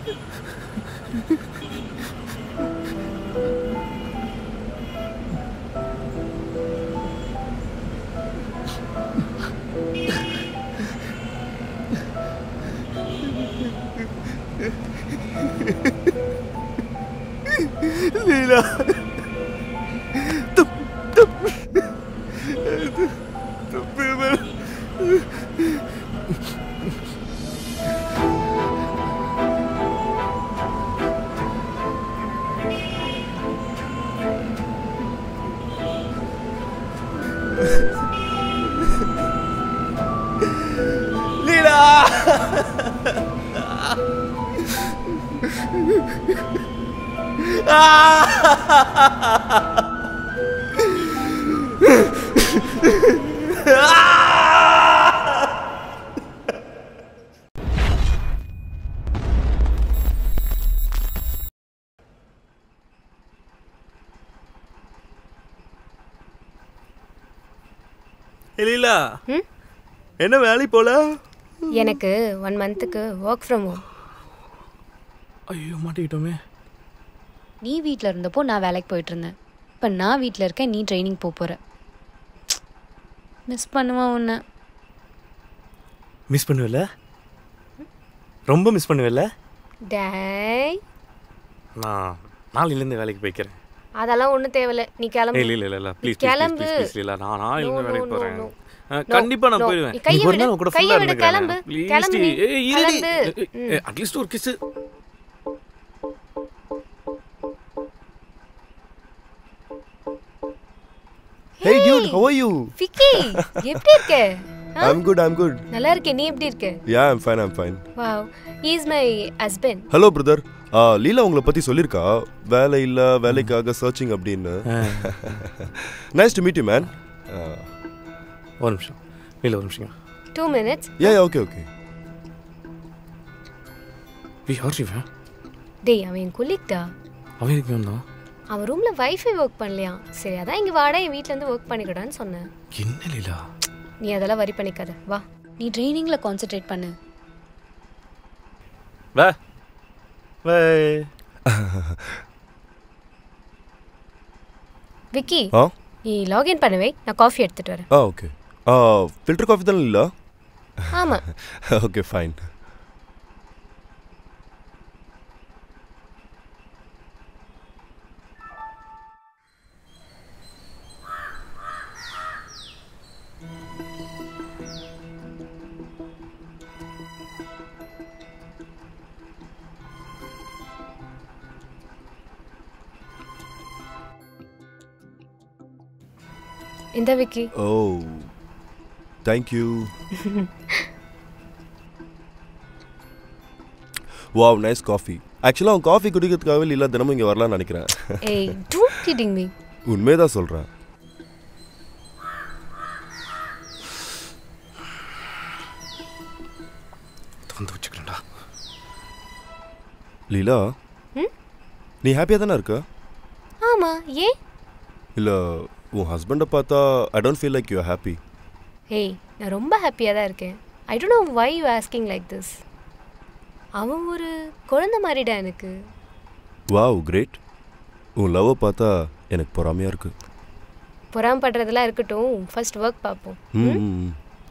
லீலா துப் துப் துப்பு மேல லீலா லீலா ம்? என்ன வேலைக்கு போல எனக்கு ஒன் மந்த்துக்கு ஒர்க் ஃப்ரம் ஹோம் ஐயோ மாட்டிக்கிட்டோமே நீ வீட்டில் இருந்தப்போ நான் வேலைக்கு போயிட்டு இருந்தேன் இப்போ நான் வீட்டில் இருக்கேன் நீ ட்ரைனிங் போக போகிற மிஸ் பண்ணுவேன் உன்னை மிஸ் பண்ணுவல ரொம்ப மிஸ் பண்ணுவல டேய் நான் நாளையிலேருந்து வேலைக்கு போய்க்கிறேன் அதெல்லாம் ஒன்றும் தேவையில்ல நீ கிளம்பு இல்ல இல்ல இல்ல இல்ல ப்ளீஸ் கிளம்பு. ப்ளீஸ் ப்ளீஸ் இல்ல நான் நாளையில No, இருந்து no, வேலைக்கு no, போறேன் no. அஹ், No, கண்டிப்பா நான் no. போயிடுவேன் நீ கையை நீ ஒரு விடு. நாள் உன் கூட கையை ஃபுல்லா விடு, இருந்துக்கிறேன் கிளம்பு. ப்ளீஸ் கிளம்பு நீ. கிளம்பு. ம். அட்லீஸ்ட் ஒரு kiss Hey dude, how are you? Vicky எப்படி இருக்க ஆ? I'm good, I'm good. நல்லா இருக்கேன் நீ எப்படி இருக்க Yeah, I'm fine, I'm fine. Wow is my husband hello brother Leela உங்களை பத்தி சொல்லிருக்கா வேலை இல்ல வேலைக்காக சர்ச்சிங் அப்படின்னு nice to meet you man ஒரு நிமிஷம் இல்ல ஒரு நிமிஷம் two minutes yeah okay okay we are இவன் டேய் அவன் என் கொல்லிக்டா அவன் எதுக்கு வந்தான் அவன் ரூம்ல வைஃபை ஒர்க் பண்ணலையா சரி அதான் இங்க வாடா என் வீட்ல இருந்து ஒர்க் பண்ணிக்கடான்னு சொன்னேன் என்ன லீலா நீ அதெல்லாம் வரி பண்ணிக்காத வா நீ ட்ரைனிங்ல கான்சென்ட்ரேட் பண்ணு வே வே விக்கி ஆ நீ லாகின் பண்ணவே நான் காஃபி எடுத்துட்டு வரேன் ஆ ஓகே ஃபில்டர் காஃபி தானே இல்ல ஆமா ஓகே ஃபைன் இந்த Vicky oh thank you wow nice coffee ஆக்சுவலாக அவன் காஃபி குடிக்கிறதுக்காகவே லீலா தினமும் இங்கே வரலாம்னு நினைக்கிறேன் ஏய் டோன்ட் கிடிங் மீ உண்மைதான் சொல்கிறேன் வந்து வச்சுக்கிறேன்டா லீலா ம்? நீ ஹாப்பியாக தானே இருக்க ஆமா ஏன் இல்லை உன் ஹஸ்பண்டை பார்த்தா I don't feel like you happy ஏய் நான் ரொம்ப ஹாப்பியாக தான் இருக்கேன் I don't know why you asking like this அவன் ஒரு குழந்தை மாதிரிடா எனக்கு வாவ் கிரேட் உன் லவ்வை பார்த்தா எனக்கு பொறாமையாக இருக்கு பொறாமப்படுறதெல்லாம் இருக்கட்டும் ஃபர்ஸ்ட் ஒர்க் பார்ப்போம் ம், ம், ம்.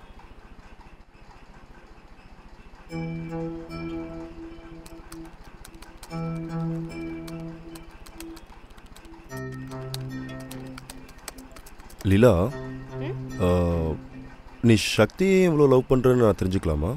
லீலா ம்? ஆ, நீ சக்தியை இவ்வளோ லவ் பண்ணுறேன்னு நான் தெரிஞ்சுக்கலாமா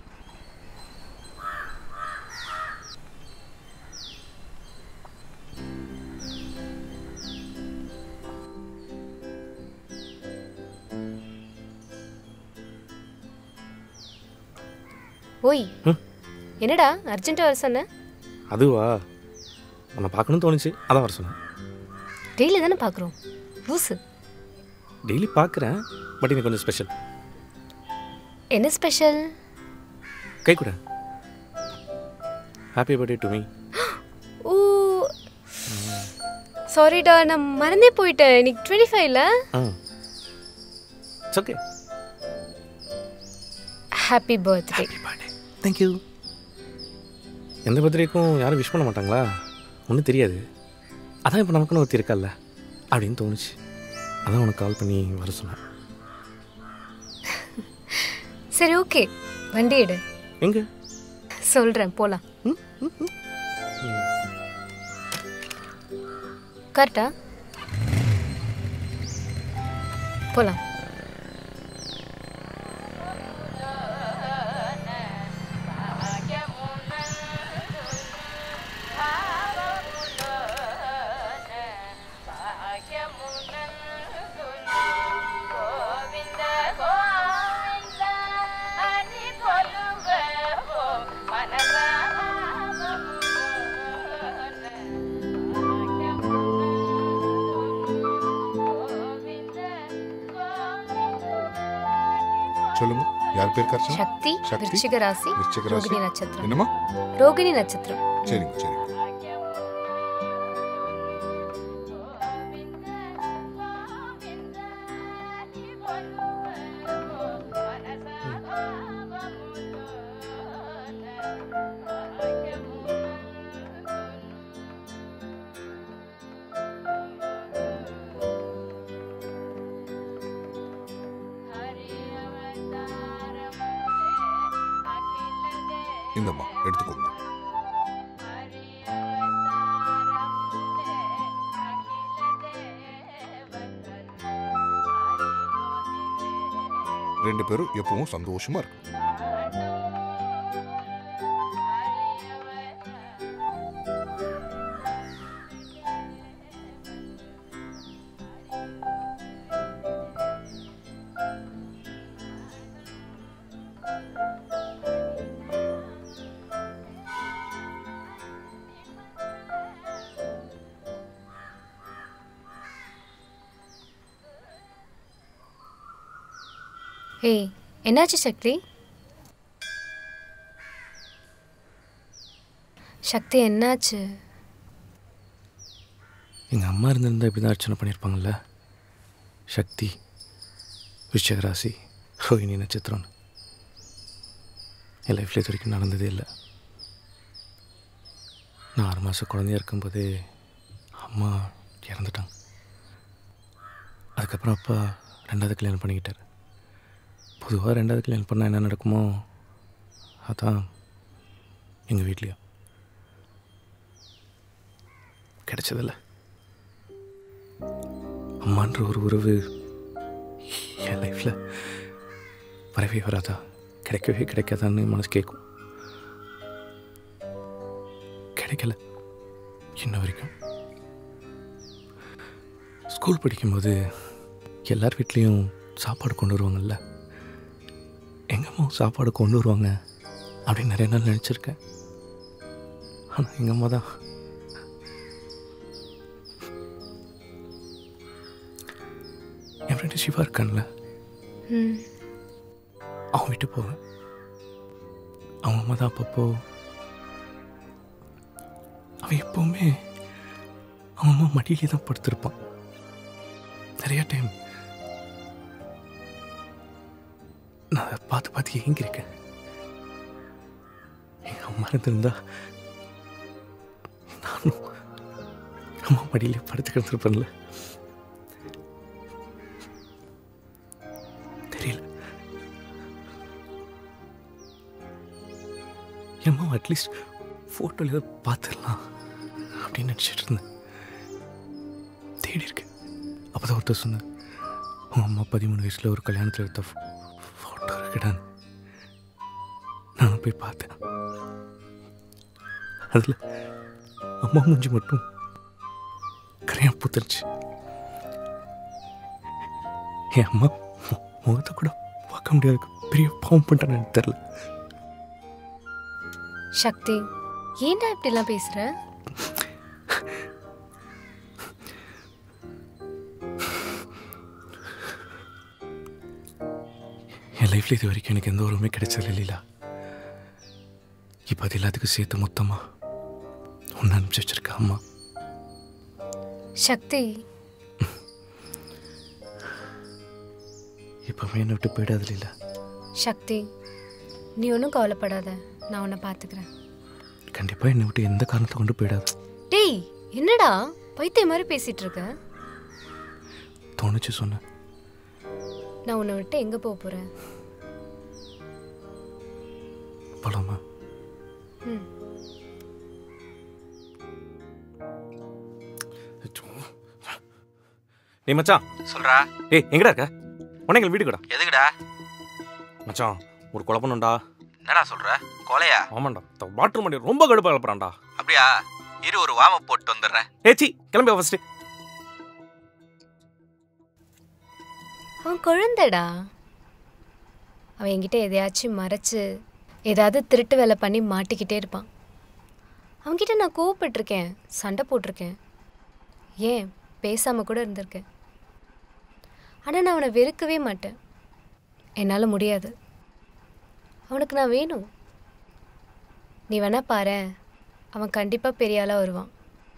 ஓய் ம்? என்னடா அர்ஜென்ட்டாக வர சொன்ன அதுவா உன்னை பார்க்கணும்னு தோணுச்சு அதான் வர சொன்னேன் டெய்லி தானே பார்க்குறோம் லூசு டெய்லி பார்க்குறேன் பட் எனக்கு கொஞ்சம் ஸ்பெஷல் என்ன ஸ்பெஷல் கை கூட happy birthday to me oh சாரிடா நான் மறந்தே போயிட்டேன் இன்னைக்கு டுவெண்ட்டி ஃபைவ்ல ஆ it's okay happy birthday happy birthday thank you எந்த பர்த்டேக்கும் யாரும் விஷ் பண்ண மாட்டாங்களா ஒன்றும் தெரியாது அதான் இப்போ நமக்குன்னு ஒருத்தி இருக்கால்ல அப்படின்னு தோணுச்சு அதான் உனக்கு கால் பண்ணி வர சொன்னேன் சரி ஓகே வண்டி எடு எங்கே சொல்கிறேன் போகலாம் கரெக்டா போகலாம் சொல்லுங்க யார் பேர் கர்ச்சனா சக்தி சக்தி? விருச்சிக ராசி விருச்சிக ராசி? ரோகிணி நட்சத்திரம் என்னம்மா ரோகிணி நட்சத்திரம் சரிங்க சரிங்க இந்தம்மா எடுத்துக்கோங்க ரெண்டு பேரும் எப்பவும் சந்தோஷமா இருக்கும் ஏய் என்னாச்சு சக்தி சக்தி என்னாச்சு எங்கள் அம்மா இருந்திருந்தா இப்படி தான் அர்ச்சனை பண்ணியிருப்பாங்கல்ல சக்தி விஷக ராசி ரோஹிணி நட்சத்திரம்னு என் லைஃப்பில் இது வரைக்கும் நடந்ததே இல்லை நான் ஆறு மாதம் குழந்தையா இருக்கும்போதே அம்மா இறந்துட்டாங்க அதுக்கப்புறம் அப்பா ரெண்டாவது கல்யாணம் பண்ணிக்கிட்டார் பொதுவாக ரெண்டாவது கல்யாணம் பண்ணால் என்ன நடக்குமோ அதான் எங்கள் வீட்லேயும் கிடைச்சதில்ல அம்மான்ற ஒரு உறவு என் லைஃப்பில் வரவே வராதா கிடைக்கவே கிடைக்காதான்னு மனசு கேட்கும் கிடைக்கல இன்ன வரைக்கும் ஸ்கூல் படிக்கும்போது எல்லார் வீட்லேயும் சாப்பாடு கொண்டு வருவாங்கல்ல எங்கள் அம்மா சாப்பாடு கொண்டு வருவாங்க அப்படின்னு நிறைய நாள் நினச்சிருக்கேன் ஆனால் எங்கள் அம்மா தான் என் ஃப்ரெண்டு சிவா இருக்கான்ல ம் அவன் விட்டு போவேன் அவன் அம்மா தான் அப்பப்போ அவன் எப்பவுமே அவன் அம்மா மடியிலே தான் படுத்திருப்பான் நிறைய டைம் நான் அதை பார்த்து பார்த்து ஏங்கியிருக்கேன் எங்கள் அம்மா இருந்திருந்தா நானும் அம்மா மடியிலே படுத்து கிடந்திருப்பேன்ல தெரியல எம்மா அட்லீஸ்ட் ஃபோட்டோவில் ஏதோ பார்த்துடலாம் அப்படின்னு நினச்சிட்டு இருந்தேன் தேடி இருக்கு அப்போ தான் ஒருத்தர் சொன்னேன் உன் அம்மா பதிமூணு வயசில் ஒரு கல்யாணத்தில் எடுத்த ஃபோட்டோ இருக்குடான்னு நானும் போய் பார்த்தேன் அதில் அம்மா மூஞ்சி மட்டும் கரையா பூத்துருச்சு என் அம்மா மு- முகத்தை கூட பார்க்க முடியாது பெரிய பாவம் பண்ணிட்டேன்னு எனக்கு தெரில சக்தி ஏன்டா இப்படிலாம் பேசுற என் லைஃப்பில் இது வரைக்கும் எனக்கு எந்த உறவுமே கிடைச்சது இல்லைலா இப்போ அது எல்லாத்துக்கும் சேர்த்து மொத்தமாக ஒன்று அனுப்பிச்சு வச்சிருக்க அம்மா சக்தி இப்போவே என்னை விட்டு போயிடாது இல்ல சக்தி நீ ஒன்றும் கவலைப்படாத நான் உன்னை பார்த்துக்கிறேன் கண்டிப்பாக என்னை விட்டு எந்த காரணத்தை கொண்டு போயிடாது டேய் என்னடா பைத்தியம் மாதிரி பேசிட்டு இருக்க தோணுச்சு சொன்னேன் நான் உன்னை விட்டு எங்க போக போறேன் போலாமா ம் நீ மச்சான் சொல்றா ஏய் எங்கடா இருக்க உனக்கு வீட்டுக்குடா எதுக்குடா மச்சான் ஒரு கொலை பண்ணுண்டா என்னடா சொல்ற கொலையா ஆமாண்டா வாட்டர் மாட்டி ரொம்ப கடுப்பாக கிளப்புறான்டா அப்படியா இரு ஒரு வாம போட்டு வந்துடுறேன் ஏச்சி கிளம்பி ஃபர்ஸ்ட் அவன் குழந்தைடா அவன் என்கிட்ட எதையாச்சும் மறைச்சு ஏதாவது திருட்டு வேலை பண்ணி மாட்டிக்கிட்டே இருப்பான் அவன்கிட்ட நான் கோவப்பட்டிருக்கேன் சண்டை போட்டிருக்கேன் ஏன் பேசாமல் கூட இருந்திருக்கேன் ஆனால் நான் அவனை வெறுக்கவே மாட்டேன் என்னால் முடியாது அவனுக்கு நான் வேணும் நீ வேணா பாரேன் அவன் கண்டிப்பாக பெரிய ஆளாக வருவான்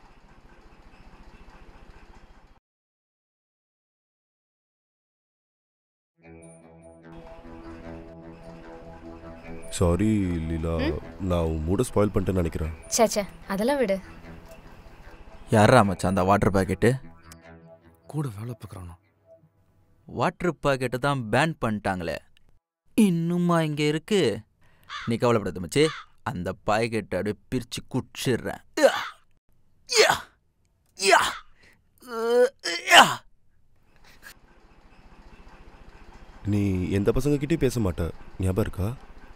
சாரி லீலா நான் உன் மூட ஸ்பாயில் பண்ணிட்டேன்னு நினைக்கிறேன் சேச்சே அதெல்லாம் விடு யாரா மச்சான் அந்த வாட்டர் பாக்கெட்டு கூட வேலை பார்க்குறானோ வாட்டர் பாக்கெட்டை தான் பேன் பண்ணிட்டாங்களே இன்னுமா இங்க இருக்கு நீ கவலைப்படாத மச்சி அந்த பாக்கெட்டை அப்படியே பிரிச்சு குடிச்சிடுறேன் யா! யா! யா! அஹ், யா! நீ எந்த பசங்கக்கிட்டேயும் பேச மாட்ட ஞாபகம் இருக்கா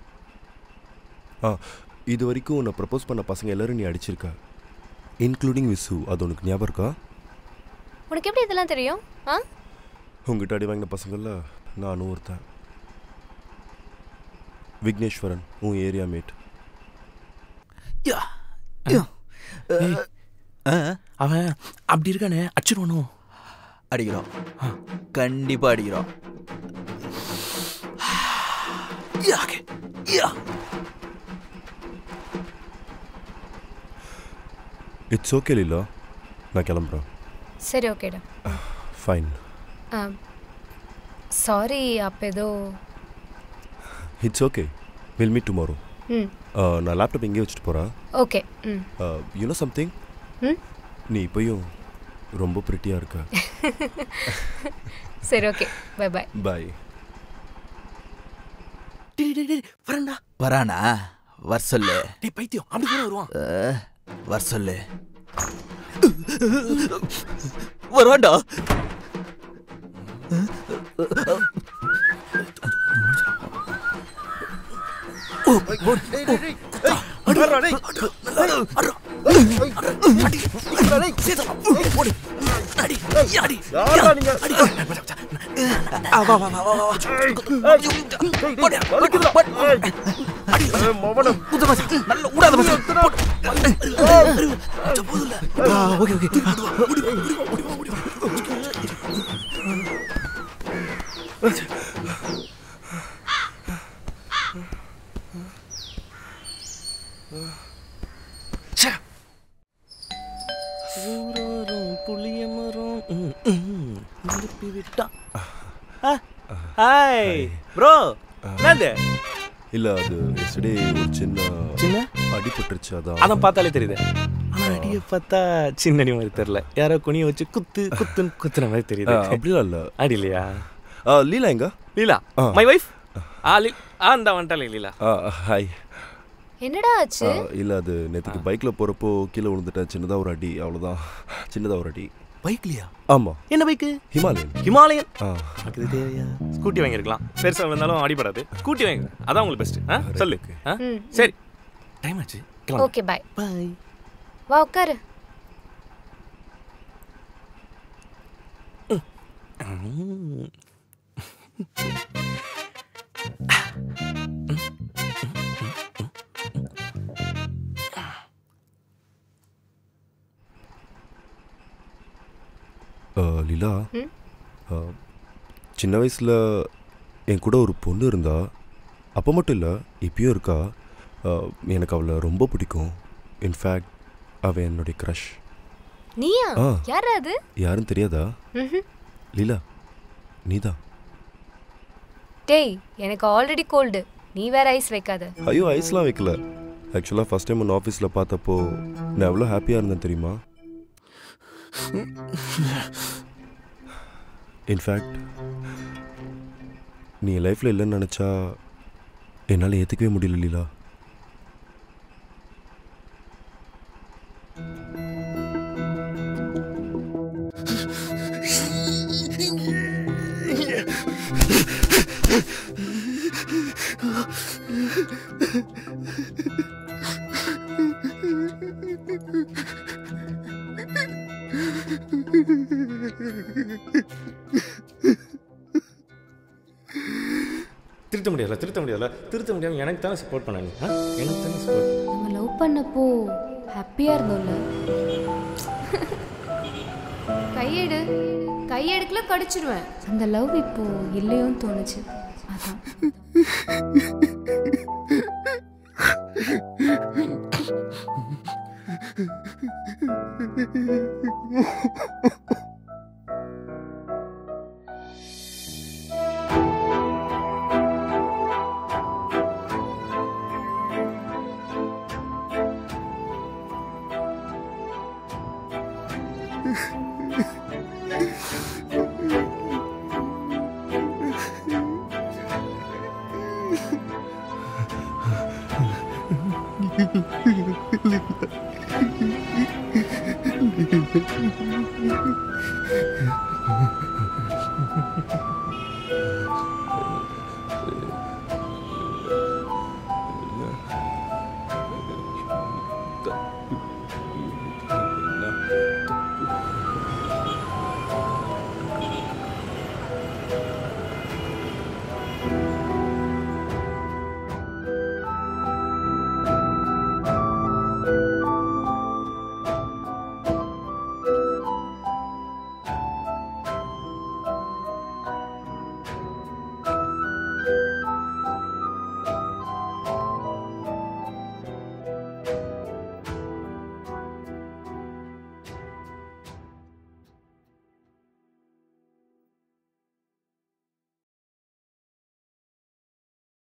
ஆ இது வரைக்கும் உன்னை ப்ரப்போஸ் பண்ண பசங்க எல்லாரும் நீ அடிச்சிருக்க இன்க்ளூடிங் விசு அது உனக்கு ஞாபகம் இருக்கா உனக்கு எப்படி இதெல்லாம் தெரியும் ஆ உங்ககிட்ட அடி வாங்கின பசங்களில் நானும் ஒருத்தன் விக்னேஸ்வரன் உன் ஏரியா மேட் யா! யா! ஏய், அஹ், அவன் அப்படி இருக்கானே அடிச்சிருவானோ அடிக்கிறோம் கண்டிப்பா அடிக்கிறோம் யா! யா! இட்ஸ் ஓகே லீலா நான் கிளம்புறேன் சரி ஓகேடா ஃபைன் சாரி அப்போ ஏதோ it's okay will meet tomorrow ம் நான் லேப்டாப் இங்கே வச்சுட்டு போகிறேன் ஓகே ம் யூனோ சம்திங் ம் நீ இப்பயும் ரொம்ப பிரிட்டியாக இருக்க சரி ஓகே பை பை பாய் டேய் டேய் டேய் வரேன்டா வரானா வர் சொல்லு டேய் பைத்தியம் அப்படி கூட வருவான் அஹ், வர் சொல்லு வராண்டா நல்ல விடாத ஓகே ஓகே புளிய மரம் திருப்பி விட்டான் ஹாய் ப்ரோ என்னது இல்லை அது எஸ்டே ஒரு சின்ன சின்ன அடிபட்டுருச்சு அதான் அதான் பார்த்தாலே தெரியுது ஆனா அடியை பார்த்தா சின்ன அடி மாதிரி தெரியல யாரோ குனிய வச்சு குத்து குத்துன்னு குத்துன மாதிரி ஆ, தெரியுது அப்படிலாம் இல்லை அடி இல்லையா லீலா எங்க லீலா ஆ. மை வைஃப் ஆ லீ ஆ இந்த வந்துட்டாலே லீலா ஹாய் என்னடா ஆச்சு இல்லை அது நேற்றுக்கு பைக்கில் போகிறப்போ கீழே விழுந்துட்டேன் சின்னதாக ஒரு அடி அவ்வளோதான் சின்னதாக ஒரு அடி பைக்லையா ஆமாம் என்ன பைக்கு ஹிமாலயன் ஹிமாலயன் ஆ எனக்கு இது தேவையா ஸ்கூட்டி வாங்கியிருக்கலாம் பெருசாக இருந்தாலும் அடிபடாது ஸ்கூட்டி வாங்க அதான் உங்களுக்கு பெஸ்ட் ஆ சொல்லு ஆ ம் சரி டைம் ஆச்சு கிளம்பு ஓகே பாய் பாய் வா உட்காரு லீலா ம்? ஆ, சின்ன வயசில் என் கூட ஒரு பொண்ணு இருந்தா அப்போ மட்டும் இல்லை இப்பயும் இருக்கா ஆ, எனக்கு அவளை ரொம்ப பிடிக்கும் இன்ஃபேக்ட் அவள் என்னுடைய க்ரஷ் நீயா ஆ. யாரா அது யாரும் தெரியாதா ம்ஹும். லீலா நீதான் டேய் எனக்கு ஆல்ரெடி கோல்டு நீ வேற ஐஸ் வைக்காத ஐயோ ஐஸ்லாம் வைக்கல ஆக்சுவலாக ஃபஸ்ட் டைம் உன் ஆஃபீஸில் பார்த்தப்போ நான் எவ்வளோ ஹாப்பியாக இருந்தேன் தெரியுமா இன்ஃபேக்ட் நீ என் லைஃப்பில் இல்லைன்னு நினச்சா என்னால் ஏற்றுக்கவே முடியல லீலா திருத்த முடியாதுல திருத்த முடியாதுல திருத்த முடியாமல் எனக்கு தானே சப்போர்ட் பண்ண நீ ஆ? எனக்கு தானே சப்போர்ட் நம்ம லவ் பண்ணப்போ ஹாப்பியாக இருந்தோம்ல கையெடு கையெடுக்கல கடிச்சிடுவேன் அந்த லவ் இப்போ இல்லையோன்னு தோணுச்சு அதான்